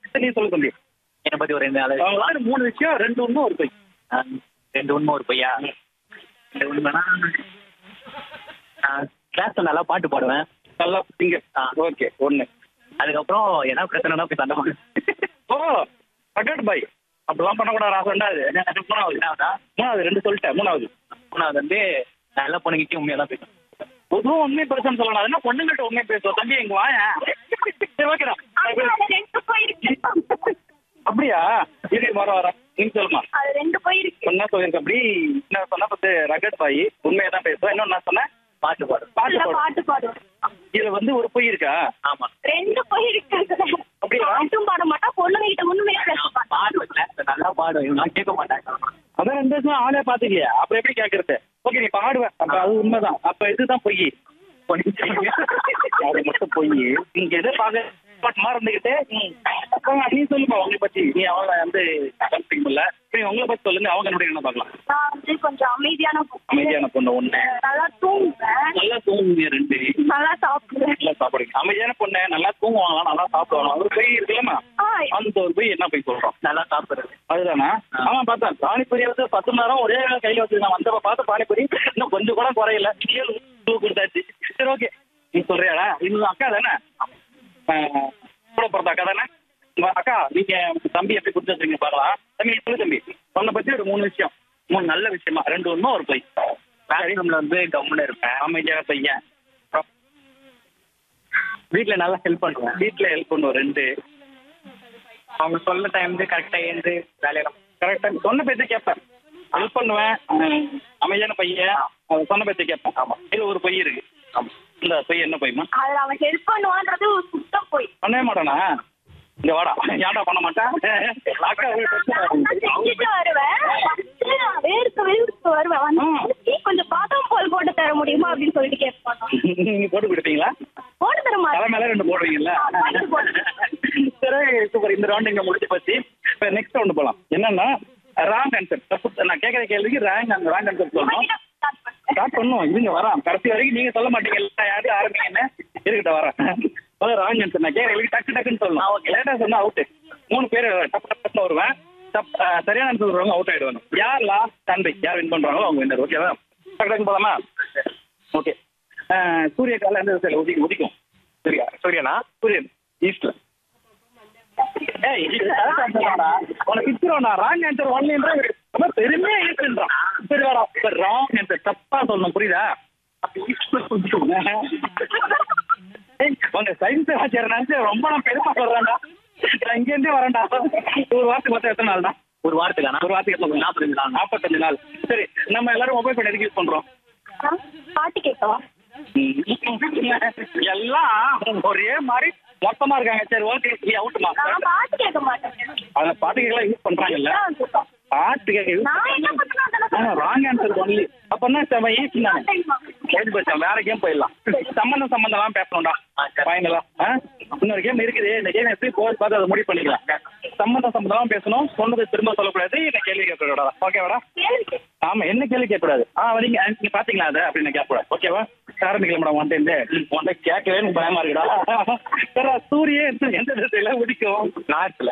நீ சொல்லு தம்பி என்னை பத்தி ஒரு ரெண்டு நாள் அவங்க வந்து மூணு விஷயம் ரெண்டு ஒண்ணு ஒரு பொய் ரெண்டு உண்மை ஒரு பையா ரெண்டு உண்மைனா கிளாஸ்ல நல்லா பாட்டு பாடுவேன் நல்லா திங்க ஆ. ஓகே ஒண்ணு அதுக்கப்புறம் என்ன பிரச்சனைனா போய் சண்டை போடுவேன் ஓ பக்கெட் பாய் அப்படிலாம் பண்ணக்கூடாது நான் சொன்னாது மூணாவது என்னடா மூணாவது ரெண்டு சொல்லிட்டேன் மூணாவது மூணாவது வந்து நல்ல பொண்ணுங்கிட்டயும் உண்மையா தான் பேசுவேன் பொதுவும் உண்மை பெருசுன்னு சொல்லலாம் அது என்ன பொண்ணுங்கள்ட்ட உண்மை பேசுவோம் தம்பி எங்க வாயா சரி ஓகேடா ஆமா, அது ரெண்டு போயிருக்கு அப்படியா இது வர வர நீங்க சொல்லுமா அது ரெண்டு போயிருக்கு என்ன சொல்லியிருக்க அப்படி என்ன சொன்னா பத்து ரகட் பாய் உண்மையை தான் பேசுவேன் இன்னொன்னு நான் சொன்னேன் பாட்டு பாடுவேன் பாட்டு நல்லா பாடு பாட்டு பாடுவேன் இதுல வந்து ஒரு பொய் இருக்கா ஆமா ரெண்டு போயிருக்கு அப்படியா? பாட்டும் பாட மாட்டா பொண்ணுங்க கிட்ட ஒண்ணுமே பேச மாட்டா பாடுவேன் class ல நல்லா பாடுவேன் நான் கேட்க மாட்டாங்க அதான் ரெண்டு வருஷம் ஆளே பாத்துக்கலையா அப்புறம் எப்படி கேக்குறது ஓகே நீ பாடுவேன் அப்ப அது உண்மைதான் அப்ப இதுதான் பொய் அது மட்டும் பொய் நீங்க எதை பாக்க மாதிரி இருந்துகிட்டு அப்ப நீ சொல்லுமா உங்களை பத்தி நீ அவங்கள வந்து கன்ஃபிங் பண்ணல நீ உங்களை பத்தி சொல்லுங்க அவங்க என்னுடைய என்ன பார்க்கலாம் நான் வந்து கொஞ்சம் அமைதியான பொண்ணு. அமைதியான பொண்ணு ஒண்ணு நல்லா தூங்குவேன் நல்லா தூங்குங்க ரெண்டு நல்லா சாப்பிடுவேன் நல்லா சாப்பிடுங்க அமைதியான பொண்ணு நல்லா தூங்குவாங்களா நல்லா சாப்பிடுவாங்களா ஒரு பொய் இருக்குல்லம்மா ஆ, அந்த ஒரு பொய் என்ன பொய் சொல்றோம் நல்லா சாப்பிடுறது அதுதானா ஆமா பார்த்தேன் பானிபூரி வந்து பத்து மணி நேரம் ஒரே வேளை கையில வச்சிருந்தேன் வந்தப்ப பார்த்து பானிபூரி இன்னும் கொஞ்சம் கூட குறையல ஏழு பூ கொடுத்தாச்சு சரி ஓகே நீ சொல்றியாடா இன்னும் அக்கா தானே ஆஹ், கூட பிறந்த அக்கா தானே உங்க அக்கா நீங்க உங்க தம்பி எப்படி கொடுத்து வச்சிருக்கீங்க பாக்கலாம் தம்பி நீ சொல்லு தம்பி உன்னை பத்தி ஒரு மூணு விஷயம் மூணு நல்ல விஷயமா ரெண்டு ஒண்ணும் ஒரு பொய் கிளாஸ் ரூம்ல வந்து கம்முன்னு இருப்பேன் அமைதியாக பையன் வீட்ல நல்லா ஹெல்ப் பண்ணுவேன் வீட்டுல ஹெல்ப் பண்ணுவோம் ரெண்டு அவங்க சொல்ல டைம் கரெக்டா எழுந்து வேலையெல்லாம் கரெக்டா சொன்ன பேச்சை கேட்பேன் ஹெல்ப் பண்ணுவேன் ஆஹ், அமைதியான பையன் அவன் சொன்ன பேச்சை கேட்பேன் ஆமா இது ஒரு பொய் இருக்கு ஆமா இந்த பொய் என்ன பொய்மா அதுல அவன் ஹெல்ப் பண்ணுவான்றது ஒரு சுத்தம் போய் பண்ணவே மாட்டானா இங்க வாடா ஏன்டா பண்ண மாட்டேன் அக்கா ஒரு பிரச்சனை நான் செஞ்சுட்டு வருவேன் வந்து நான் வேர்த்து வேர்த்து வருவேன் வந்து ம். "ஏய், கொஞ்சம் பாதாம் பால் போட்டு தர முடியுமா அப்படின்னு சொல்லிட்டு கேட்பாங்க நீங்க போட்டு கொடுப்பீங்களா போட்டு தர தலை மாட்டேன் மேல ரெண்டு போடுவீங்கல்ல ஆ, போட்டு போட்டு. சரி சூப்பர் இந்த ரவுண்ட் இங்க முடிச்சு பத்தி இப்ப நெக்ஸ்ட் ரவுண்ட் போலாம் என்னன்னா ராங் ஆன்சர் தப்பு நான் கேட்கற கேள்விக்கு ராங் அந்த ராங் ஆன்சர் சொல்லணும் start பண்ணேன். ஸ்டார்ட் பண்ணுவோம் இதுங்க வரேன் கடைசி வரைக்கும் நீங்க சொல்ல மாட்டீங்க யாரும் ஆரம்பிங்கன்னு இருக்கட்ட வரேன் முதல்ல ராங் ஆன்சர் நான் கேட்கற கேள்விக்கு டக்கு டக்குன்னு சொல்லணும் ஓகே லேட்டா சொன்னா அவுட் மூணு பேர் டப்பு டப்புன்னு வருவேன் தப் ஆ, சரியான ஆன்சர் வருவாங்க அவுட் ஆயிடுவாங்க யார் லாஸ்ட் தந்தை யார் வின் பண்றாங்களோ அவங்க வின்னர் ஓகேவா டக்கு டக்குன்னு போலாமா ஓகே சூரிய காலம் எந்த திசையில உதி உதிக்கும் சரியா சூரியனா சூரியன் ஈஸ்ட்ல ஏய் இது correct answer தான்டா. உனக்கு பிச்சிருவான்டா ராங் ஆன்சர் ஒன்லின்ற ரொம்ப பெருமையா ஈஸ்ட்ன்றான் சரி வாடா ராங் ஆன்சர் தப்பா சொல்லணும் புரியுதா ஏய், உங்க சயின்ஸ் ஆச்சார நினைச்சு ரொம்ப நான் பெருமை சொல்றேன்டா நான் இங்க இருந்தே வரேன்டா ஒரு வாரத்துக்கு மொத்தம் எத்தனை நாள் தான் ஒரு வாரத்துக்கானா ஒரு வாரத்துக்கு எத்தனை நாள்? நாற்பத்தஞ்சு நாள் நாற்பத்தஞ்சு நாள் சரி நம்ம எல்லாரும் மொபைல் ஃபோன் எதுக்கு யூஸ் பண்றோம் ஆ, பாட்டு கேட்கவா எல்லாம் ஒரே மாதிரி மொத்தமா இருக்காங்க சரி ஓகே நீ அவுட்டுமா நான் பாட்டு கேட்க மாட்டேன் அத பாட்டு கேட்கலாம் யூஸ் பண்றாங்கல்ல ஆ, சுத்தம். பாட்டு கேட்க யூஸ் நான் என்ன பண்ணணும் அதெல்லாம் சொல்லுங்க. ராங் ஆன்சர் ஒன்லி அப்பன்னா செவன் ஈஸ்ட் தானே சரிம்மா. கேட்டு போச்சா வேற கேம் போயிடலாம் சம்பந்தம் சம்பந்தம்லாம் பேசணும்டா ஆ, சரி. ஃபைனலா இன்னொரு கேம் இருக்குது இந்த கேம் எப்படி போய் பார்த்து அதை முடிவு பண்ணிக்கலாம் சம்பந்தம் சம்பந்தமா பேசணும் சொன்னது திரும்ப சொல்லக்கூடாது இந்த கேள்வி கேட்கக்கூடாதா ஓகேவாடா கேள்வி கேட்க. ஆமா என்ன கேள்வி கேட்கக்கூடாது ஆ நீங்க நீங்க பாத்தீங்களா அதை அப்படின்னு கேட்கக்கூடாது ஓகேவா ஆரம்பிக்கலாம் மேடம் ஒன் டைம் ஒன் கேட்கவே எனக்கு பயமா இருக்குடா சரி சூரிய எந்த- எந்த திசையில உதிக்கும் நார்த்ல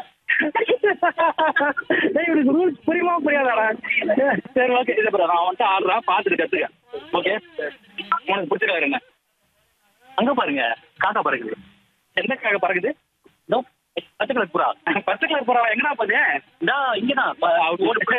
டேய் இவனுக்கு ரூல்ஸ் புரியுமா புரியாதாடா சரி ஓகே இதை பாரு நான் வந்துட்டு ஆடுறா பார்த்துட்டு கத்துக்க ஓகே உனக்கு பிடிச்சிருக்காரு என்ன அங்க பாருங்க காக்கா பறக்குது எந்த காக பறக்குது இதோ, பச்சை கலர் புறா பச்சை கலர் போறவன் எங்கடா போகுது இந்தா இங்கதான் ப- அவர் ஓடு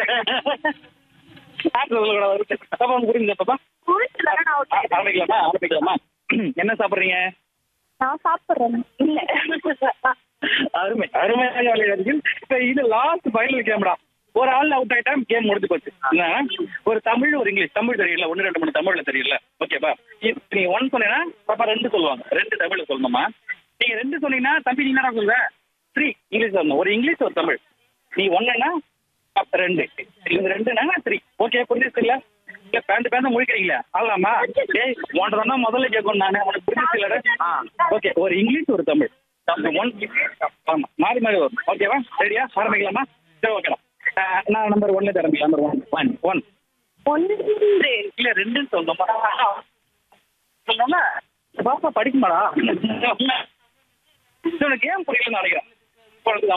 பாப்பா உனக்கு புரியுது பாப்பா புரிச்சுல நான் ஆ- out. ஆரம்பிக்கலாமா ஆரம்பிக்கலாமா என்ன சாப்பிடுறீங்க நான் சாப்பிடுறேன் இல்ல அருமை அருமையாக விளையாடுகள் இப்ப இது லாஸ்ட் ஃபைனல் கேம்டா ஒரு ஆள் அவுட் ஆயிட்டா கேம் முடிஞ்சு போச்சு என்ன? ஒரு தமிழ் ஒரு இங்கிலீஷ் தமிழ் தெரியல ஒன்னு ரெண்டு மூணு தமிழ்ல தெரியல ஓகேப்பா இப்ப நீங்க ஒன் சொன்னீங்கன்னா பாப்பா ரெண்டு சொல்லுவாங்க ரெண்டு தமிழ்ல சொல்லணுமா நீங்க ரெண்டு சொன்னீங்கன்னா தம்பி நீ என்னடா சொல்லுவ த்ரீ இங்கிலீஷ் சொல்லணும் ஒரு இங்கிலீஷ் ஒரு தமிழ் நீ ஒன்னுன்னா அப்ப ரெண்டு இது ரெண்டுனா த்ரீ ஓகே புரிஞ்சிச்சு இல்ல இல்ல பேண்ட் பேண்ட் முழிக்கிறீங்களா ஆகலாமா டேய் உன்கிட்ட தான் முதல்ல கேட்கணும் நானு உனக்கு புரிஞ்சிச்சு இல்லடா ஆ ஓகே ஒரு இங்கிலீஷ் ஒரு தமிழ் ஒன் ஆமா மாறி மாறி வரும் ஓகேவா ரெடியா ஆரம்பிக்கலாமா சரி ஓகேடா நான் நம்பர் ஒன்ல ஆரம்பிக்கலாம் நம்பர் ஒன் ஒன் ஒன் ஒன்று இல்ல ரெண்டுன்னு சொல்லணுமா சொல்லணும்னா பாப்பா படிக்குமாடா உனக்கு கேம் புரியலன்னு நினைக்கிறேன்